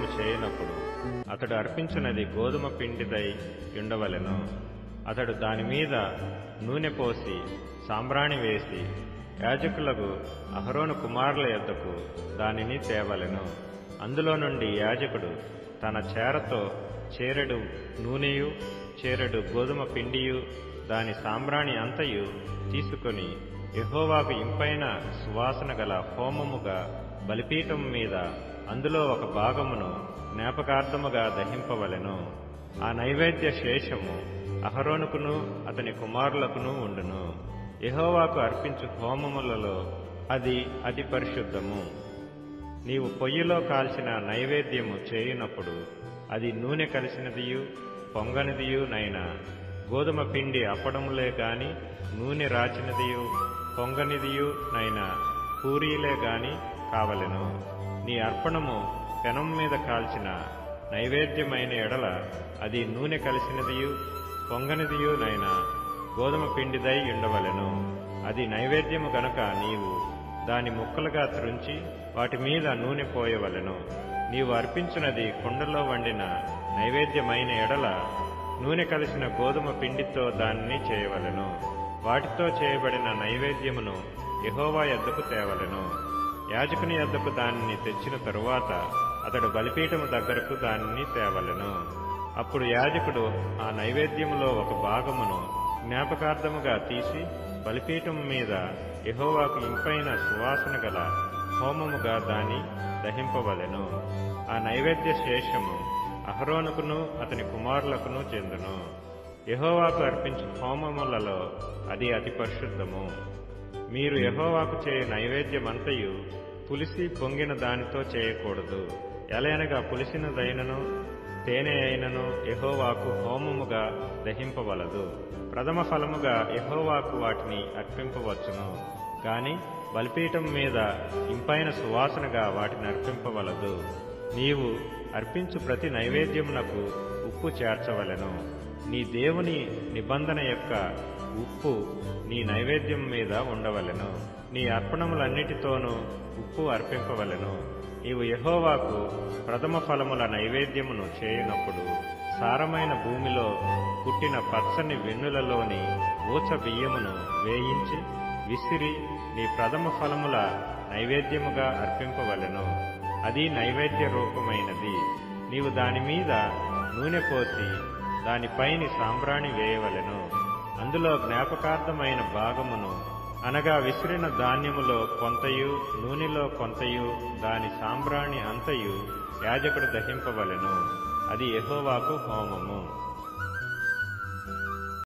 నైవేద్యము చేయనప్పుడు అతడు అర్పించినది గోధుమ పిండిదై ఉండవలెను అతడు దాని మీద నూనె పోసి సాంబ్రాణి వేసి యాజకులకు అహరోను కుమారుల యొద్దకు దానిని తేవలెను అందులో నుండి యాజకుడు తన చేరతో చేరెడు నూనెయు చేరెడు గోధుమ పిండియు దాని సాంబ్రాణి అంతయు తీసుకొని యెహోవాకు ఇంపైన సువాసన గల హోమముగా బలిపీఠం మీద అందులో ఒక భాగమును జ్ఞాపకార్థముగా దహింపవలెను ఆ నైవేద్య శేషము అహరోనుకును అతని కుమారులకును ఉండును యెహోవాకు అర్పించు హోమములలో అది అతి పరిశుద్ధము నీవు పొయ్యిలో కాల్చిన నైవేద్యము చేయునప్పుడు అది నూనె కలిసినదియు పొంగనిదియు నైనా గోధుమ పిండి అప్పడములే గాని నూనె రాచినదియు పొంగనిదియు నైనా పూరీలే గాని కావలెను నీ అర్పణము పెనం మీద కాల్చిన నైవేద్యమైన ఎడల అది నూనె కలిసినదియు పొంగనిదియు నైనా గోధుమ పిండిదై ఉండవలెను అది నైవేద్యము గనక నీవు దాని ముక్కలుగా త్రుంచి వాటి మీద నూనె పోయవలెను నీవు అర్పించినది కుండలో వండిన నైవేద్యమైన ఎడల నూనె కలిసిన గోధుమ పిండితో దానిని చేయవలెను వాటితో చేయబడిన నైవేద్యమును యెహోవా యొద్దకు తేవలెను యాజకుని యొద్దకు దానిని తెచ్చిన తరువాత అతడు బలిపీఠము దగ్గరకు దానిని తేవలెను అప్పుడు యాజకుడు ఆ నైవేద్యములో ఒక భాగమును జ్ఞాపకార్థముగా తీసి బలిపీఠం మీద యెహోవాకు ఇంపైన సువాసన గల హోమముగా దాని దహింపవలెను ఆ నైవేద్య శేషము అహరోనుకును అతని కుమారులకును చెందును యెహోవాకు అర్పించు హోమములలో అది అతి పరిశుద్ధము మీరు యెహోవాకు చేయ నైవేద్యమంతయు పులిసి పొంగిన దానితో చేయకూడదు ఎలయనగా పులిసినదైనను తేనె అయినను యెహోవాకు హోమముగా దహింపవలదు ప్రథమ ఫలముగా యెహోవాకు వాటిని అర్పింపవచ్చును గాని బలిపీఠం మీద ఇంపైన సువాసనగా వాటిని అర్పింపవలదు నీవు అర్పించు ప్రతి నైవేద్యమునకు ఉప్పు చేర్చవలెను నీ దేవుని నిబంధన యొక్క ఉప్పు నీ నైవేద్యం మీద ఉండవలెను నీ అర్పణములన్నిటితోనూ ఉప్పు అర్పింపవలెను నీవు యెహోవాకు ప్రథమ ఫలముల నైవేద్యమును చేయునప్పుడు సారమైన భూమిలో పుట్టిన పచ్చని వెన్నులలోని ఊచ బియ్యమును వేయించి విసిరి నీ ప్రథమ ఫలముల నైవేద్యముగా అర్పింపవలెను అది నైవేద్య రూపమైనది నీవు దాని మీద నూనె పోసి దానిపైని సాంబ్రాణి వేయవలెను అందులో జ్ఞాపకార్థమైన భాగమును అనగా విసిరిన ధాన్యములో కొంతయు నూనెలో కొంతయు దాని సాంబ్రాణి అంతయు యాజకుడు దహింపవలెను అది యెహోవాకు హోమము